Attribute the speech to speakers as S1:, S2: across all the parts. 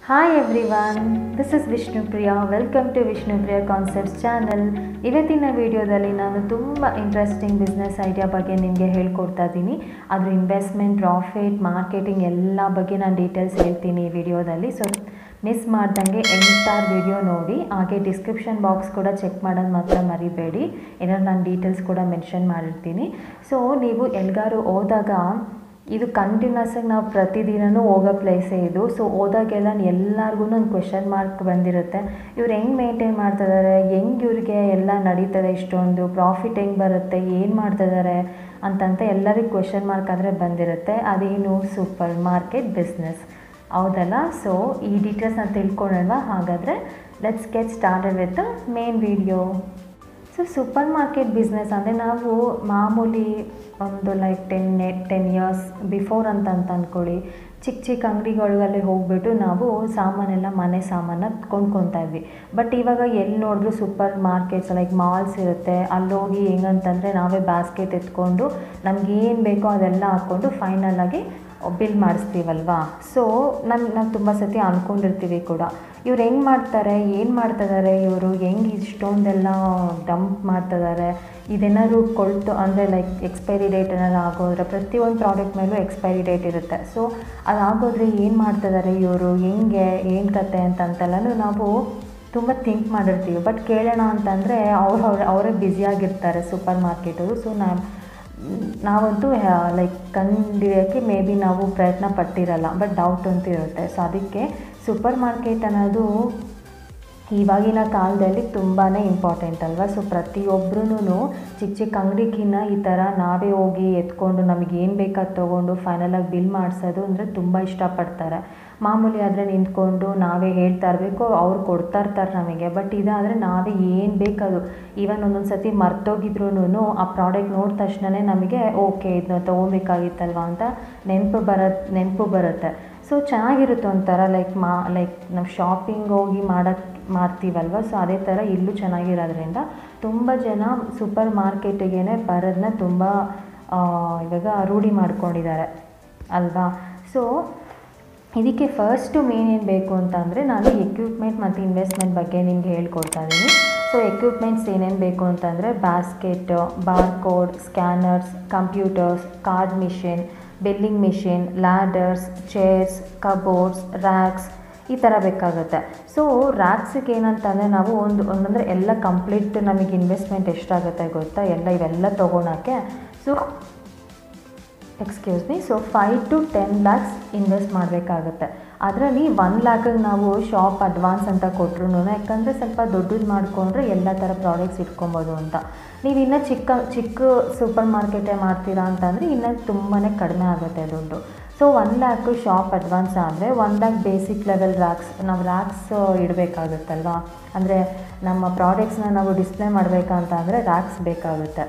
S1: hi everyone this is Vishnupriya welcome to Vishnupriya concepts channel ಇವತ್ತಿನ ವಿಡಿಯೋದಲ್ಲಿ ನಾನು ತುಂಬ ಇಂಟ್ರೆಸ್ಟಿಂಗ್ ಬಿಸ್ನೆಸ್ ಐಡಿಯಾ ಬಗ್ಗೆ ನಿಮಗೆ ಹೇಳ್ಕೊಡ್ತಾ ಇದ್ದೀನಿ ಅದ್ರ ಇನ್ವೆಸ್ಟ್ಮೆಂಟ್ ಪ್ರಾಫಿಟ್ ಮಾರ್ಕೆಟಿಂಗ್ ಎಲ್ಲ ಬಗ್ಗೆ ನಾನು ಡೀಟೇಲ್ಸ್ ಹೇಳ್ತೀನಿ ಈ ವಿಡಿಯೋದಲ್ಲಿ ಸೊ ಮಿಸ್ ಮಾಡ್ದಂಗೆ ಎಂಟಾರ್ ವಿಡಿಯೋ ನೋಡಿ ಹಾಗೆ ಡಿಸ್ಕ್ರಿಪ್ಷನ್ ಬಾಕ್ಸ್ ಕೂಡ ಚೆಕ್ ಮಾಡೋದು ಮಾತ್ರ ಮರಿಬೇಡಿ ಏನಾದ್ರು ನಾನು ಡೀಟೇಲ್ಸ್ ಕೂಡ ಮೆನ್ಷನ್ ಮಾಡಿರ್ತೀನಿ ಸೊ ನೀವು ಎಲ್ಗಾರು ಹೋದಾಗ ಇದು ಕಂಟಿನ್ಯೂಸ್ ಆಗಿ ನಾವು ಪ್ರತಿದಿನವೂ ಹೋಗೋ ಪ್ಲೇಸೇ ಇದು ಸೊ ಹೋದಾಗೆಲ್ಲ ಎಲ್ಲರಿಗೂ ಒಂದು ಕ್ವೆಶನ್ ಮಾರ್ಕ್ ಬಂದಿರುತ್ತೆ ಇವ್ರು ಹೆಂಗೆ ಮೇಂಟೈನ್ ಮಾಡ್ತಿದ್ದಾರೆ ಹೆಂಗೆ ಇವ್ರಿಗೆ ಎಲ್ಲ ನಡೀತದೆ ಇಷ್ಟೊಂದು ಪ್ರಾಫಿಟ್ ಹೆಂಗೆ ಬರುತ್ತೆ ಏನು ಮಾಡ್ತಿದ್ದಾರೆ ಅಂತಂತ ಎಲ್ಲರಿಗೂ ಕ್ವೆಶನ್ ಮಾರ್ಕ್ ಆದರೆ ಬಂದಿರುತ್ತೆ ಅದೇನು ಸೂಪರ್ ಮಾರ್ಕೆಟ್ ಬಿಸ್ನೆಸ್ ಹೌದಲ್ಲ ಸೊ ಈ ಡೀಟೇಲ್ಸ್ನ ತಿಳ್ಕೊಳ್ಳೋಣ ಹಾಗಾದರೆ let's get started with main video so super market business ಅಂದರೆ ನಾವು ಮಾಮೂಲಿ ಒಂದು like ten ten years before ಅಂತ ಅಂತ ಅಂದ್ಕೊಳ್ಳಿ ಚಿಕ್ಕ ಚಿಕ್ಕ ಅಂಗಡಿಗಳಲ್ಲಿ ಹೋಗ್ಬಿಟ್ಟು ನಾವು ಸಾಮಾನೆಲ್ಲ ಮನೆ ಸಾಮಾನ ಕೊಂಡ್ಕೊತಾ ಇದ್ವಿ ಬಟ್ ಇವಾಗ ಎಲ್ಲಿ ನೋಡಿದ್ರು ಸೂಪರ್ ಮಾರ್ಕೆಟ್ಸ್ ಲೈಕ್ ಮಾಲ್ಸ್ ಇರುತ್ತೆ ಅಲ್ಲೋಗಿ ಹೆಂಗಂತಂದರೆ ನಾವೇ ಬ್ಯಾಸ್ಕೆಟ್ ಎತ್ಕೊಂಡು ನಮ್ಗೆ ಏನು ಬೇಕೋ ಅದೆಲ್ಲ ಹಾಕ್ಕೊಂಡು ಫೈನಲ್ ಆಗಿ ಬಿಲ್ ಮಾಡಿಸ್ತೀವಲ್ವಾ ಸೊ ನಾನು ನಾವು ತುಂಬ ಸತಿ ಅಂದ್ಕೊಂಡಿರ್ತೀವಿ ಕೂಡ ಇವ್ರು ಹೆಂಗೆ ಮಾಡ್ತಾರೆ ಏನು ಮಾಡ್ತಿದ್ದಾರೆ ಇವರು ಹೆಂಗೆ ಇಷ್ಟೊಂದೆಲ್ಲ ಡಂಪ್ ಮಾಡ್ತಿದ್ದಾರೆ ಇದೇನಾದ್ರು ಕೊಳ್ತು ಅಂದರೆ ಲೈಕ್ ಎಕ್ಸ್ಪೈರಿ ಡೇಟ್ ಏನಾದ್ರು ಆಗೋದ್ರೆ ಪ್ರತಿಯೊಂದು ಪ್ರಾಡಕ್ಟ್ ಮೇಲೂ ಎಕ್ಸ್ಪೈರಿ ಡೇಟ್ ಇರುತ್ತೆ ಸೊ ಅದಾಗೋದ್ರೆ ಏನು ಮಾಡ್ತಿದ್ದಾರೆ ಇವರು ಹೆಂಗೆ ಏನು ಕತೆ ಅಂತಂತೆಲ್ಲನೂ ನಾವು ತುಂಬ ಥಿಂಕ್ ಮಾಡಿರ್ತೀವಿ ಬಟ್ ಕೇಳೋಣ ಅಂತಂದರೆ ಅವ್ರು ಅವ್ರು ಅವರೇ ಬ್ಯುಸಿಯಾಗಿರ್ತಾರೆ ಸೂಪರ್ ಮಾರ್ಕೆಟವರು ಸೊ ನಾವು ನಾವಂತೂ ಲೈಕ್ ಕಂಡಿಡಿಯೋಕ್ಕೆ ಮೇ ಬಿ ನಾವು ಪ್ರಯತ್ನ ಪಟ್ಟಿರಲ್ಲ ಬಟ್ ಡೌಟ್ ಅಂತೂ ಇರುತ್ತೆ ಸೊ ಅದಕ್ಕೆ ಸೂಪರ್ ಮಾರ್ಕೆಟ್ ಅನ್ನೋದು ಇವಾಗಿನ ಕಾಲದಲ್ಲಿ ತುಂಬಾ ಇಂಪಾರ್ಟೆಂಟ್ ಅಲ್ವಾ ಸೊ ಪ್ರತಿಯೊಬ್ಬರೂ ಚಿಕ್ಕ ಚಿಕ್ಕ ಅಂಗಡಿಗಿನ್ನ ಈ ಥರ ನಾವೇ ಹೋಗಿ ಎತ್ಕೊಂಡು ನಮಗೆ ಏನು ಬೇಕಾದ ತೊಗೊಂಡು ಫೈನಲಾಗಿ ಬಿಲ್ ಮಾಡಿಸೋದು ಅಂದರೆ ತುಂಬ ಇಷ್ಟಪಡ್ತಾರೆ ಮಾಮೂಲಿ ಆದರೆ ನಿಂತ್ಕೊಂಡು ನಾವೇ ಹೇಳ್ತಾ ಇರಬೇಕು ಅವ್ರು ಕೊಡ್ತಾ ಇರ್ತಾರೆ ನಮಗೆ ಬಟ್ ಇದಾದರೆ ನಾವೇ ಏನು ಬೇಕದು ಈವನ್ ಒಂದೊಂದು ಸತಿ ಮರ್ತೋಗಿದ್ರೂ ಆ ಪ್ರಾಡಕ್ಟ್ ನೋಡಿದ ತಕ್ಷಣವೇ ನಮಗೆ ಓಕೆ ಇದನ್ನ ತೊಗೊಬೇಕಾಗಿತ್ತಲ್ವ ಅಂತ ನೆನಪು ಬರತ್ತೆ ನೆನಪು ಬರುತ್ತೆ ಸೊ ಚೆನ್ನಾಗಿರುತ್ತೆ ಒಂಥರ ಲೈಕ್ ಮಾ ಲೈಕ್ ನಾವು ಶಾಪಿಂಗ್ ಹೋಗಿ ಮಾಡೋಕ್ಕೆ ಮಾಡ್ತೀವಲ್ವ ಸೊ ಅದೇ ಥರ ಇಲ್ಲೂ ಚೆನ್ನಾಗಿರೋದ್ರಿಂದ ತುಂಬ ಜನ ಸೂಪರ್ ಮಾರ್ಕೆಟಿಗೆ ಬರೋದನ್ನ ತುಂಬ ಇವಾಗ ರೂಢಿ ಮಾಡ್ಕೊಂಡಿದ್ದಾರೆ ಅಲ್ವಾ ಸೊ ಇದಕ್ಕೆ ಫಸ್ಟು ಮೇನ್ ಏನು ಬೇಕು ಅಂತಂದರೆ ನಾನು ಎಕ್ವಿಪ್ಮೆಂಟ್ ಮತ್ತು ಇನ್ವೆಸ್ಟ್ಮೆಂಟ್ ಬಗ್ಗೆ ನಿಮ್ಗೆ ಹೇಳ್ಕೊಡ್ತಾ ಇದ್ದೀನಿ ಸೊ ಎಕ್ವಿಪ್ಮೆಂಟ್ಸ್ ಏನೇನು ಬೇಕು ಅಂತಂದರೆ basket barcode scanners computers card machine billing machine ladders chairs cupboards racks ಈ ಥರ ಬೇಕಾಗುತ್ತೆ ಸೊ ರ್ಯಾಕ್ಸಿಗೆ ಏನಂತಂದರೆ ನಾವು ಒಂದು ಒಂದಂದರೆ ಎಲ್ಲ ಕಂಪ್ಲೀಟ್ ನಮಗೆ ಇನ್ವೆಸ್ಟ್ಮೆಂಟ್ ಎಷ್ಟಾಗುತ್ತೆ ಗೊತ್ತಾ ಎಲ್ಲ ಇವೆಲ್ಲ ತೊಗೊಳಕ್ಕೆ so excuse me so five to ten lakhs invest ಮಾಡಬೇಕಾಗುತ್ತೆ ಅದರಲ್ಲಿ ಒನ್ ಲ್ಯಾಕಿಗೆ ನಾವು ಶಾಪ್ ಅಡ್ವಾನ್ಸ್ ಅಂತ ಕೊಟ್ಟರು ಯಾಕಂದರೆ ಸ್ವಲ್ಪ ದೊಡ್ಡದು ಮಾಡಿಕೊಂಡ್ರೆ ಎಲ್ಲ ಥರ ಪ್ರಾಡಕ್ಟ್ಸ್ ಇಟ್ಕೊಬೋದು ಅಂತ ನೀವು ಇನ್ನೂ ಚಿಕ್ಕ ಚಿಕ್ಕ ಸೂಪರ್ ಮಾರ್ಕೆಟೇ ಮಾಡ್ತೀರಾ ಅಂತಂದರೆ ಇನ್ನೂ ತುಂಬಾ ಕಡಿಮೆ ಆಗುತ್ತೆ ದುಡ್ಡು so one lakh shop advance ಆದರೆ one lakh basic level racks ನಾವು ರ್ಯಾಕ್ಸ್ ಇಡಬೇಕಾಗುತ್ತಲ್ವಾ ಅಂದರೆ ನಮ್ಮ ಪ್ರಾಡಕ್ಟ್ಸ್ನ ನಾವು ಡಿಸ್ಪ್ಲೇ ಮಾಡಬೇಕಂತ ಅಂದರೆ ರ್ಯಾಕ್ಸ್ ಬೇಕಾಗುತ್ತೆ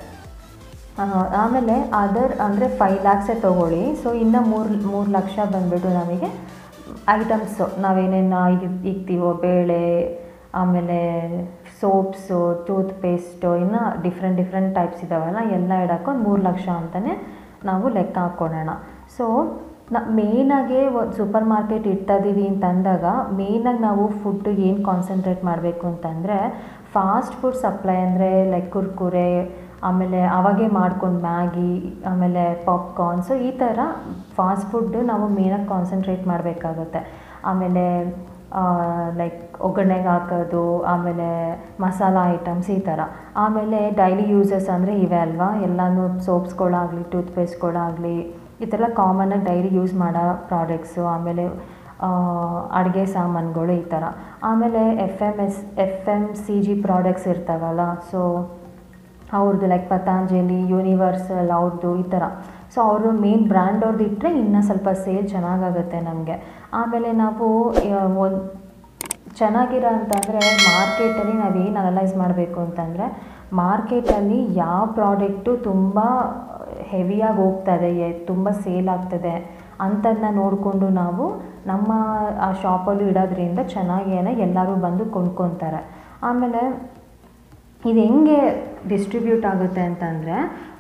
S1: ಆಮೇಲೆ ಅದರ್ ಅಂದರೆ ಫೈವ್ ಲ್ಯಾಕ್ಸೇ ತೊಗೊಳ್ಳಿ ಸೊ ಇನ್ನು ಮೂರು ಮೂರು ಲಕ್ಷ ಬಂದುಬಿಟ್ಟು ನಮಗೆ ಐಟಮ್ಸು ನಾವೇನೇನು ಇಕ್ತೀವೋ ಬೇಳೆ ಆಮೇಲೆ ಸೋಪ್ಸು ಟೂತ್ ಪೇಸ್ಟು ಇನ್ನು ಡಿಫ್ರೆಂಟ್ ಡಿಫ್ರೆಂಟ್ ಟೈಪ್ಸ್ ಇದ್ದಾವಲ್ಲ ಎಲ್ಲ ಇಡೋಕೆ ಒಂದು ಮೂರು ಲಕ್ಷ ಅಂತಲೇ ನಾವು ಲೆಕ್ಕ ಹಾಕ್ಕೊಳ್ಳೋಣ ಸೊ ನ ಮೇಯ್ನಾಗೆ ಒಂದು ಸೂಪರ್ ಮಾರ್ಕೆಟ್ ಇಡ್ತಾ ಇದ್ದೀವಿ ಅಂತಂದಾಗ ಮೇಯ್ನಾಗಿ ನಾವು ಫುಡ್ ಏನು ಕಾನ್ಸಂಟ್ರೇಟ್ ಮಾಡಬೇಕು ಅಂತಂದರೆ ಫಾಸ್ಟ್ ಫುಡ್ ಸಪ್ಲೈ ಅಂದರೆ ಲೈಕ್ ಕುರ್ಕುರೆ ಆಮೇಲೆ ಅವಾಗೆ ಮಾಡ್ಕೊಂಡು ಮ್ಯಾಗಿ ಆಮೇಲೆ ಪಾಪ್ಕಾರ್ನ್ ಸೊ ಈ ಥರ ಫಾಸ್ಟ್ ಫುಡ್ ನಾವು ಮೇನಾಗಿ ಕಾನ್ಸಂಟ್ರೇಟ್ ಮಾಡಬೇಕಾಗುತ್ತೆ ಆಮೇಲೆ ಲೈಕ್ ಒಗ್ಗರಣೆಗೆ ಹಾಕೋದು ಆಮೇಲೆ ಮಸಾಲ ಐಟಮ್ಸ್ ಈ ಥರ ಆಮೇಲೆ ಡೈಲಿ ಯೂಸಸ್ ಅಂದರೆ ಇವೆ ಅಲ್ವಾ ಎಲ್ಲನೂ ಸೋಪ್ಸ್ಗಳಾಗಲಿ ಟೂತ್ಪೇಸ್ಟ್ಗಳಾಗಲಿ ಈ ಥರ ಕಾಮನಾಗಿ ಡೈಲಿ ಯೂಸ್ ಮಾಡೋ ಪ್ರಾಡಕ್ಟ್ಸು ಆಮೇಲೆ ಅಡುಗೆ ಸಾಮಾನುಗಳು ಈ ಥರ ಆಮೇಲೆ F M S F M C G products ಇರ್ತಾವಲ್ಲ ಸೊ ಅವ್ರದ್ದು ಲೈಕ್ ಪತಾಂಜಲಿ ಯೂನಿವರ್ಸಲ್ ಅವ್ರದ್ದು ಈ ಥರ ಸೊ ಅವರು ಮೇನ್ ಬ್ರ್ಯಾಂಡ್ ಅವ್ರದ್ದು ಇಟ್ಟರೆ ಇನ್ನೂ ಸ್ವಲ್ಪ ಸೇಲ್ ಚೆನ್ನಾಗಾಗುತ್ತೆ ನಮಗೆ ಆಮೇಲೆ ನಾವು ಒಂದು ಚೆನ್ನಾಗಿರೋ ಅಂತಂದರೆ ಮಾರ್ಕೆಟಲ್ಲಿ ನಾವೇನು ಅನಲೈಸ್ ಮಾಡಬೇಕು ಅಂತಂದರೆ ಮಾರ್ಕೆಟಲ್ಲಿ ಯಾವ ಪ್ರಾಡಕ್ಟು ತುಂಬ ಹೆವಿಯಾಗಿ ಹೋಗ್ತದೆ ತುಂಬ ಸೇಲ್ ಆಗ್ತದೆ ಅಂಥದ್ದನ್ನ ನೋಡಿಕೊಂಡು ನಾವು ನಮ್ಮ ಆ ಶಾಪಲ್ಲೂ ಇಡೋದ್ರಿಂದ ಚೆನ್ನಾಗೇನೆ ಎಲ್ಲರೂ ಬಂದು ಕೊಂಡ್ಕೊತಾರೆ ಆಮೇಲೆ ಇದು ಹೆಂಗೆ ಡಿಸ್ಟ್ರಿಬ್ಯೂಟ್ ಆಗುತ್ತೆ ಅಂತಂದರೆ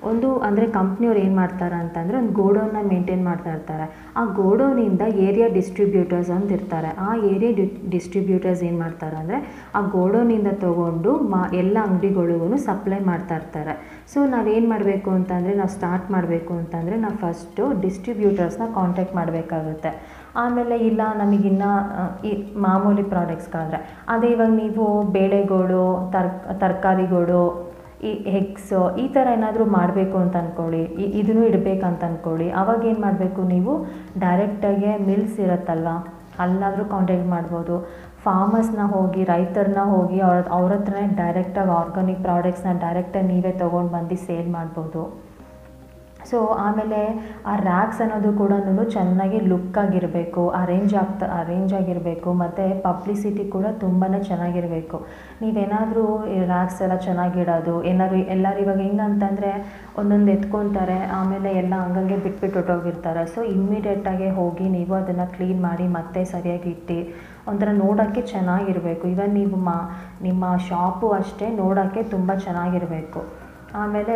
S1: ಒಂದು ಅಂದರೆ ಕಂಪ್ನಿಯವ್ರು ಏನು ಮಾಡ್ತಾರೆ ಅಂತಂದರೆ ಒಂದು ಗೋಡೌನ್ನ ಮೇಂಟೈನ್ ಮಾಡ್ತಾ ಇರ್ತಾರೆ ಆ ಗೋಡೌನಿಂದ ಏರಿಯಾ ಡಿಸ್ಟ್ರಿಬ್ಯೂಟರ್ಸ್ ಅಂತ ಇರ್ತಾರೆ ಆ ಏರಿಯಾ ಡಿ ಡಿಸ್ಟ್ರಿಬ್ಯೂಟರ್ಸ್ ಏನು ಮಾಡ್ತಾರೆ ಅಂದರೆ ಆ ಗೋಡೌನಿಂದ ತೊಗೊಂಡು ಮಾ ಎಲ್ಲ ಅಂಗಡಿಗಳಿಗೂ ಸಪ್ಲೈ ಮಾಡ್ತಾ ಇರ್ತಾರೆ ಸೊ ನಾವೇನು ಮಾಡಬೇಕು ಅಂತಂದರೆ ನಾವು ಸ್ಟಾರ್ಟ್ ಮಾಡಬೇಕು ಅಂತಂದರೆ ನಾವು ಫಸ್ಟು ಡಿಸ್ಟ್ರಿಬ್ಯೂಟರ್ಸ್ನ ಕಾಂಟ್ಯಾಕ್ಟ್ ಮಾಡಬೇಕಾಗುತ್ತೆ ಆಮೇಲೆ ಇಲ್ಲ ನಮಗಿನ್ನ ಈ ಮಾಮೂಲಿ ಪ್ರಾಡಕ್ಟ್ಸ್ಗಾದರೆ ಅದೇ ಇವಾಗ ನೀವು ಬೇಳೆಗಳು ತರ್ ತರಕಾರಿಗಳು ಈ ಎಗ್ಸು ಈ ಥರ ಏನಾದರೂ ಮಾಡಬೇಕು ಅಂತ ಅಂದ್ಕೊಳ್ಳಿ ಇದನ್ನು ಇಡಬೇಕಂತ ಅಂದ್ಕೊಳ್ಳಿ ಅವಾಗ ಏನು ಮಾಡಬೇಕು ನೀವು ಡೈರೆಕ್ಟಾಗೆ ಮಿಲ್ಸ್ ಇರುತ್ತಲ್ವ ಅಲ್ಲಾದರೂ ಕಾಂಟ್ಯಾಕ್ಟ್ ಮಾಡ್ಬೋದು ಫಾರ್ಮರ್ಸ್ನ ಹೋಗಿ ರೈತರನ್ನ ಹೋಗಿ ಅವ್ರ ಅವ್ರ ಹತ್ರನೇ ಡೈರೆಕ್ಟಾಗಿ ಆರ್ಗಾನಿಕ್ ಪ್ರಾಡಕ್ಟ್ಸ್ನ ಡೈರೆಕ್ಟಾಗಿ ನೀವೇ ತೊಗೊಂಡು ಬಂದು ಸೇಲ್ ಮಾಡ್ಬೋದು ಸೊ ಆಮೇಲೆ ಆ ರ್ಯಾಕ್ಸ್ ಅನ್ನೋದು ಕೂಡ ಚೆನ್ನಾಗಿ ಲುಕ್ಕಾಗಿರಬೇಕು ಅರೇಂಜ್ ಆಗ್ತಾ ಅರೇಂಜ್ ಆಗಿರಬೇಕು ಮತ್ತು ಪಬ್ಲಿಸಿಟಿ ಕೂಡ ತುಂಬಾ ಚೆನ್ನಾಗಿರಬೇಕು ನೀವೇನಾದರೂ ಈ ರ್ಯಾಕ್ಸ್ ಎಲ್ಲ ಚೆನ್ನಾಗಿಡೋದು ಏನಾದ್ರು ಎಲ್ಲರೂ ಇವಾಗ ಹೆಂಗಂತಂದರೆ ಒಂದೊಂದು ಎತ್ಕೊತಾರೆ ಆಮೇಲೆ ಎಲ್ಲ ಹಂಗಂಗೆ ಬಿಟ್ಬಿಟ್ಟು ಹೊಟ್ಟೋಗಿರ್ತಾರೆ ಸೊ ಇಮ್ಮಿಡಿಯೇಟಾಗಿ ಹೋಗಿ ನೀವು ಅದನ್ನು ಕ್ಲೀನ್ ಮಾಡಿ ಮತ್ತೆ ಸರಿಯಾಗಿ ಇಟ್ಟು ಒಂಥರ ನೋಡೋಕ್ಕೆ ಚೆನ್ನಾಗಿರಬೇಕು ಇವನ್ ನೀವು ಮಾ ನಿಮ್ಮ ಶಾಪು ಅಷ್ಟೇ ನೋಡೋಕ್ಕೆ ತುಂಬ ಚೆನ್ನಾಗಿರಬೇಕು ಆಮೇಲೆ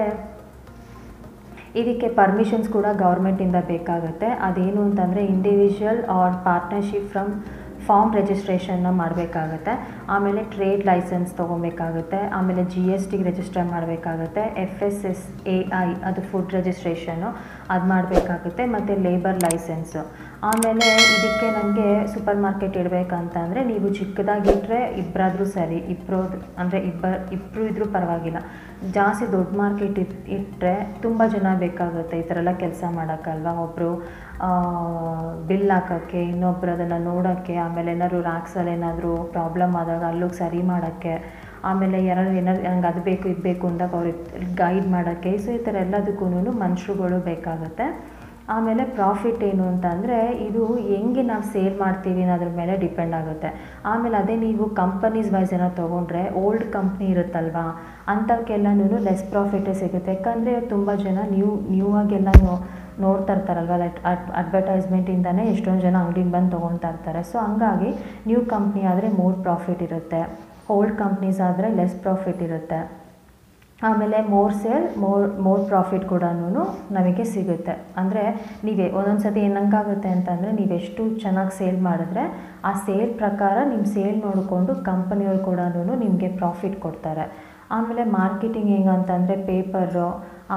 S1: ಇದಕ್ಕೆ ಪರ್ಮಿಷನ್ಸ್ ಕೂಡ ಗೌರ್ಮೆಂಟಿಂದ ಬೇಕಾಗುತ್ತೆ ಅದೇನು ಅಂತಂದರೆ individual or partnership from firm ರಿಜಿಸ್ಟ್ರೇಷನ್ನ ಮಾಡಬೇಕಾಗತ್ತೆ ಆಮೇಲೆ ಟ್ರೇಡ್ ಲೈಸೆನ್ಸ್ ತೊಗೊಬೇಕಾಗುತ್ತೆ ಆಮೇಲೆ ಜಿ ಎಸ್ ಟಿಗೆ ರಿಜಿಸ್ಟರ್ ಮಾಡಬೇಕಾಗುತ್ತೆ F S S A I ಅದು ಫುಡ್ ರಿಜಿಸ್ಟ್ರೇಷನು ಅದು ಮಾಡಬೇಕಾಗುತ್ತೆ ಮತ್ತು ಲೇಬರ್ ಲೈಸೆನ್ಸು ಆಮೇಲೆ ಇದಕ್ಕೆ ನಮಗೆ ಸೂಪರ್ ಮಾರ್ಕೆಟ್ ಇಡಬೇಕಂತಂದರೆ ನೀವು ಚಿಕ್ಕದಾಗಿಟ್ಟರೆ ಇಬ್ಬರಾದರೂ ಸರಿ ಇಬ್ಬರು ಅಂದರೆ ಇಬ್ಬರು ಇಬ್ಬರು ಇದ್ದರೂ ಪರವಾಗಿಲ್ಲ ಜಾಸ್ತಿ ದೊಡ್ಡ ಮಾರ್ಕೆಟ್ ಇಟ್ ಇಟ್ಟರೆ ತುಂಬ ಜನ ಬೇಕಾಗುತ್ತೆ ಈ ಥರ ಎಲ್ಲ ಕೆಲಸ ಮಾಡೋಕ್ಕಲ್ವ ಒಬ್ಬರು ಬಿಲ್ ಹಾಕೋಕ್ಕೆ ಇನ್ನೊಬ್ರು ಅದನ್ನು ನೋಡೋಕ್ಕೆ ಆಮೇಲೆ ಏನಾದ್ರು ರ್ಯಾಕ್ಸಲ್ಲಿ ಏನಾದರೂ ಪ್ರಾಬ್ಲಮ್ ಆದಾಗ ಅಲ್ಲಿಗೆ ಸರಿ ಮಾಡೋಕ್ಕೆ ಆಮೇಲೆ ಯಾರು ಏನಾದ್ರು ನಂಗೆ ಅದು ಬೇಕು ಇದು ಬೇಕು ಅಂದಾಗ ಅವ್ರಿಗೆ ಗೈಡ್ ಮಾಡೋಕ್ಕೆ ಸೊ ಈ ಥರ ಎಲ್ಲದಕ್ಕೂ ಮನುಷ್ಯರುಗಳು ಬೇಕಾಗುತ್ತೆ ಆಮೇಲೆ ಪ್ರಾಫಿಟ್ ಏನು ಅಂತ ಅಂದರೆ ಇದು ಹೆಂಗೆ ನಾವು ಸೇಲ್ ಮಾಡ್ತೀವಿ ಅನ್ನೋದ್ರ ಮೇಲೆ ಡಿಪೆಂಡ್ ಆಗುತ್ತೆ ಆಮೇಲೆ ಅದೇ ನೀವು ಕಂಪನೀಸ್ ವೈಸ್ ಏನೋ ತೊಗೊಂಡ್ರೆ ಓಲ್ಡ್ ಕಂಪ್ನಿ ಇರುತ್ತಲ್ವಾ ಅಂಥವ್ಕೆಲ್ಲನೂ ಲೆಸ್ ಪ್ರಾಫಿಟೇ ಸಿಗುತ್ತೆ ಯಾಕಂದರೆ ತುಂಬ ಜನ ನ್ಯೂ ನ್ಯೂ ಆಗೆಲ್ಲ ನೋಡ್ತಾ ಇರ್ತಾರಲ್ವ ಲೈಕ್ ಅಡ್ ಅಡ್ವರ್ಟೈಸ್ಮೆಂಟಿಂದನೇ ಎಷ್ಟೊಂದು ಜನ ಅಂಗಡಿಗೆ ಬಂದು ತೊಗೊಳ್ತಾ ಇರ್ತಾರೆ ಸೊ ಹಂಗಾಗಿ ನ್ಯೂ ಕಂಪ್ನಿ ಆದರೆ ಮೋರ್ ಪ್ರಾಫಿಟ್ ಇರುತ್ತೆ ಓಲ್ಡ್ ಕಂಪ್ನೀಸ್ ಆದರೆ ಲೆಸ್ ಪ್ರಾಫಿಟ್ ಇರುತ್ತೆ ಆಮೇಲೆ more sale more more profit ಕೂಡ ನಮಗೆ ಸಿಗುತ್ತೆ ಅಂದರೆ ನೀವೇ ಒಂದೊಂದು ಸತಿ ಏನಂಗಾಗುತ್ತೆ ಅಂತಂದರೆ ನೀವೆಷ್ಟು ಚೆನ್ನಾಗಿ ಸೇಲ್ ಮಾಡಿದ್ರೆ ಆ ಸೇಲ್ ಪ್ರಕಾರ ನಿಮ್ಮ ಸೇಲ್ ನೋಡಿಕೊಂಡು ಕಂಪನಿಯವ್ರು ಕೂಡ ನಿಮಗೆ ಪ್ರಾಫಿಟ್ ಕೊಡ್ತಾರೆ ಆಮೇಲೆ ಮಾರ್ಕೆಟಿಂಗ್ ಹೆಂಗಂತಂದರೆ ಪೇಪರು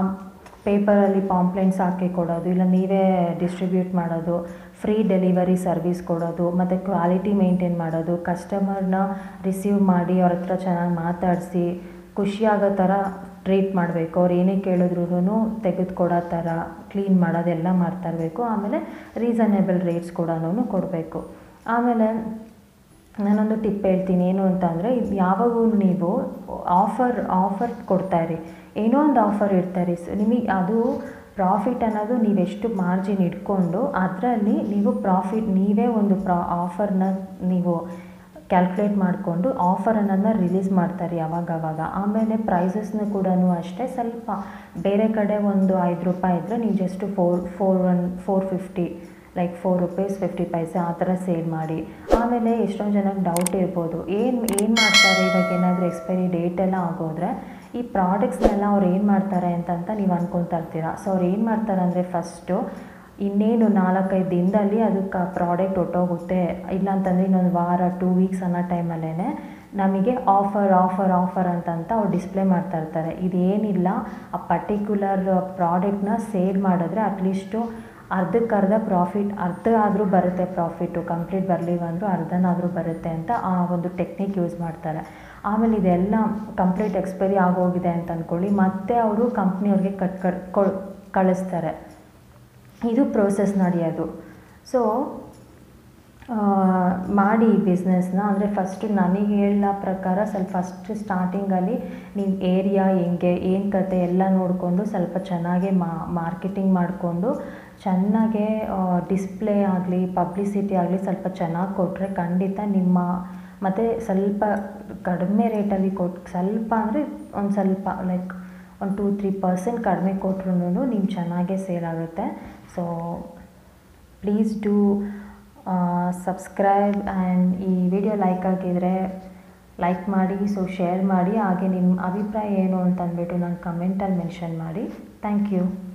S1: ಪೇಪರಲ್ಲಿ ಪಾಂಪ್ಲೆಂಟ್ಸ್ ಹಾಕಿ ಕೊಡೋದು ಇಲ್ಲ ನೀವೇ ಡಿಸ್ಟ್ರಿಬ್ಯೂಟ್ ಮಾಡೋದು ಫ್ರೀ ಡೆಲಿವರಿ ಸರ್ವಿಸ್ ಕೊಡೋದು ಮತ್ತು ಕ್ವಾಲಿಟಿ ಮೇಂಟೈನ್ ಮಾಡೋದು ಕಸ್ಟಮರ್ನ ರಿಸೀವ್ ಮಾಡಿ ಅವ್ರ ಹತ್ರ ಚೆನ್ನಾಗಿ ಮಾತಾಡಿಸಿ ಖುಷಿಯಾಗೋ ಥರ ಟ್ರೀಟ್ ಮಾಡಬೇಕು ಅವ್ರು ಏನೇ ಕೇಳಿದ್ರೂ ತೆಗೆದುಕೊಡೋ ಥರ ಕ್ಲೀನ್ ಮಾಡೋದೆಲ್ಲ ಮಾಡ್ತಾ ಇರಬೇಕು ಆಮೇಲೆ ರೀಸನೇಬಲ್ ರೇಟ್ಸ್ ಕೂಡ ಕೊಡಬೇಕು ಆಮೇಲೆ ನಾನೊಂದು ಟಿಪ್ ಹೇಳ್ತೀನಿ ಏನು ಅಂತ ಅಂದರೆ ಯಾವಾಗೂ ನೀವು ಆಫರ್ ಆಫರ್ ಕೊಡ್ತಾಯಿರಿ ಏನೋ ಒಂದು ಆಫರ್ ಇರ್ತಾರೆ ಸೊ ನಿಮಗೆ ಅದು ಪ್ರಾಫಿಟ್ ಅನ್ನೋದು ನೀವೆಷ್ಟು ಮಾರ್ಜಿನ್ ಇಟ್ಕೊಂಡು ಅದರಲ್ಲಿ ನೀವು ಪ್ರಾಫಿಟ್ ನೀವೇ ಒಂದು ಪ್ರಾ ಆಫರ್ನ ನೀವು ಕ್ಯಾಲ್ಕುಲೇಟ್ ಮಾಡಿಕೊಂಡು ಆಫರ್ ಅನ್ನೋದನ್ನ ರಿಲೀಸ್ ಮಾಡ್ತಾರೆ ಯಾವಾಗವಾಗ ಆಮೇಲೆ ಪ್ರೈಸಸ್ನು ಕೂಡ ಅಷ್ಟೇ ಸ್ವಲ್ಪ ಬೇರೆ ಕಡೆ ಒಂದು ಐದು ರೂಪಾಯಿ ಇದ್ದರೆ ನೀವು just four four one four fifty like four rupees fifty paise ಆ ಥರ ಸೇಲ್ ಮಾಡಿ ಆಮೇಲೆ ಎಷ್ಟೊಂದು ಜನಕ್ಕೆ ಡೌಟ್ ಇರ್ಬೋದು ಏನು ಏನು ಮಾಡ್ತಾರೆ ಇವಾಗ ಏನಾದರೂ ಎಕ್ಸ್ಪೈರಿ ಡೇಟ್ ಎಲ್ಲ ಆಗೋದ್ರೆ ಈ ಪ್ರಾಡಕ್ಟ್ಸ್ನೆಲ್ಲ ಅವ್ರು ಏನು ಮಾಡ್ತಾರೆ ಅಂತಂತ ನೀವು ಅನ್ಕೊತಾ ಇರ್ತೀರ ಸೊ ಅವ್ರು ಏನು ಮಾಡ್ತಾರೆ ಅಂದರೆ ಫಸ್ಟು ಇನ್ನೇನು ನಾಲ್ಕೈದು ದಿನದಲ್ಲಿ ಅದಕ್ಕೆ ಪ್ರಾಡಕ್ಟ್ ಹೊಟ್ಟೋಗುತ್ತೆ ಇಲ್ಲಾಂತಂದರೆ ಇನ್ನೊಂದು ವಾರ ಟೂ ವೀಕ್ಸ್ ಅನ್ನೋ ಟೈಮಲ್ಲೇ ನಮಗೆ ಆಫರ್ ಆಫರ್ ಆಫರ್ ಅಂತಂತ ಅವ್ರು ಡಿಸ್ಪ್ಲೇ ಮಾಡ್ತಾ ಇರ್ತಾರೆ ಇದೇನಿಲ್ಲ ಆ ಪರ್ಟಿಕ್ಯುಲರ್ ಪ್ರಾಡಕ್ಟ್ನ ಸೇಲ್ ಮಾಡಿದ್ರೆ ಅಟ್ಲೀಸ್ಟು ಅರ್ಧಕ್ಕರ್ಧ ಪ್ರಾಫಿಟ್ ಅರ್ಧ ಆದರೂ ಬರುತ್ತೆ ಪ್ರಾಫಿಟ್ಟು ಕಂಪ್ಲೀಟ್ ಬರಲಿಲ್ಲ ಅಂದರೂ ಅರ್ಧನಾದರೂ ಬರುತ್ತೆ ಅಂತ ಆ ಒಂದು ಟೆಕ್ನಿಕ್ ಯೂಸ್ ಮಾಡ್ತಾರೆ ಆಮೇಲೆ ಇದೆಲ್ಲ ಕಂಪ್ಲೀಟ್ ಎಕ್ಸ್ಪೈರಿ ಆಗೋಗಿದೆ ಅಂತ ಅಂದ್ಕೊಳ್ಳಿ ಮತ್ತೆ ಅವರು ಕಂಪ್ನಿಯವ್ರಿಗೆ ಕಟ್ ಕಟ್ ಕಳಿಸ್ತಾರೆ ಇದು ಪ್ರೋಸೆಸ್ ನಡೆಯೋದು ಸೊ ಮಾಡಿ ಈ ಬಿಸ್ನೆಸ್ನ ಅಂದರೆ ಫಸ್ಟು ನನಗೆ ಹೇಳೋ ಪ್ರಕಾರ ಸ್ವಲ್ಪ ಫಸ್ಟ್ ಸ್ಟಾರ್ಟಿಂಗಲ್ಲಿ ನೀವು ಏರಿಯಾ ಹೆಂಗೆ ಏನು ಕತೆ ಎಲ್ಲ ನೋಡಿಕೊಂಡು ಸ್ವಲ್ಪ ಚೆನ್ನಾಗೆ ಮಾರ್ಕೆಟಿಂಗ್ ಮಾಡಿಕೊಂಡು ಚೆನ್ನಾಗೆ ಡಿಸ್ಪ್ಲೇ ಆಗಲಿ ಪಬ್ಲಿಸಿಟಿ ಆಗಲಿ ಸ್ವಲ್ಪ ಚೆನ್ನಾಗಿ ಕೊಟ್ಟರೆ ಖಂಡಿತ ನಿಮ್ಮ ಮತ್ತು ಸ್ವಲ್ಪ ಕಡಿಮೆ ರೇಟಲ್ಲಿ ಕೊಟ್ಟು ಸ್ವಲ್ಪ ಅಂದರೆ ಒಂದು ಸ್ವಲ್ಪ ಲೈಕ್ ಒಂದು ಟೂ ತ್ರೀ ಪರ್ಸೆಂಟ್ ಕಡಿಮೆ ಕೊಟ್ರು ನೀವು ಚೆನ್ನಾಗೇ ಸೇಲ್ ಆಗುತ್ತೆ so please do subscribe and ಈ ವಿಡಿಯೋ ಲೈಕ್ ಆಗಿದರೆ ಲೈಕ್ ಮಾಡಿ ಸೊ ಶೇರ್ ಮಾಡಿ ಹಾಗೆ ನಿಮ್ಮ ಅಭಿಪ್ರಾಯ ಏನು ಅಂತ ಅಂದ್ಬಿಟ್ಟು ನಂಗೆ ಕಮೆಂಟಲ್ಲಿ ಮೆನ್ಷನ್ ಮಾಡಿ ಥ್ಯಾಂಕ್ ಯು